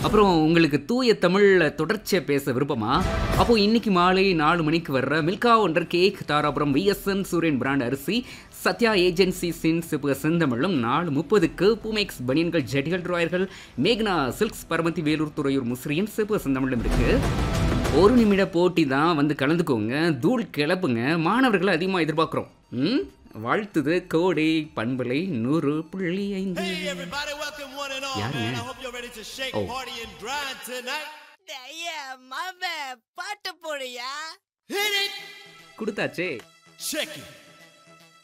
அப்புறம் உங்களுக்கு தூய தமிழில் தொடர்ச்சியாக பேச விருப்பமா அப்போ இன்னைக்கு மாலை நாலு மணிக்கு வர்ற மில்கா ஒன்றர் cake Dharapuram VSN Suriyan brand அரிசி சத்யா ஏஜென்சி சின் சிப்பு செந்தமிழும் நாலு முப்பதுக்கு பூமேக்ஸ் பனியன்கள் ஜெட்டிகள் ட்ராயர்கள் மேக்னா சில்க்ஸ் பரமத்தி வேலூர் துறையூர் முசிறியின் சிப்பு செந்தமிழும் இருக்கு ஒரு நிமிட போட்டி தான் வந்து கலந்துக்கோங்க தூள் கிளப்புங்க மாணவர்களை அதிகமாக எதிர்பார்க்குறோம் ம் வாழ்த்துது கோடை பண்பலை நூறு புள்ளி ஐந்து Hey everybody, welcome one and all, யாருங்க? man. I hope you're ready to shake, Oh. party, and grind tonight. ஐயா மாம பாட்டு போடுயா Hit it! கொடுத்தாச்சே Check it.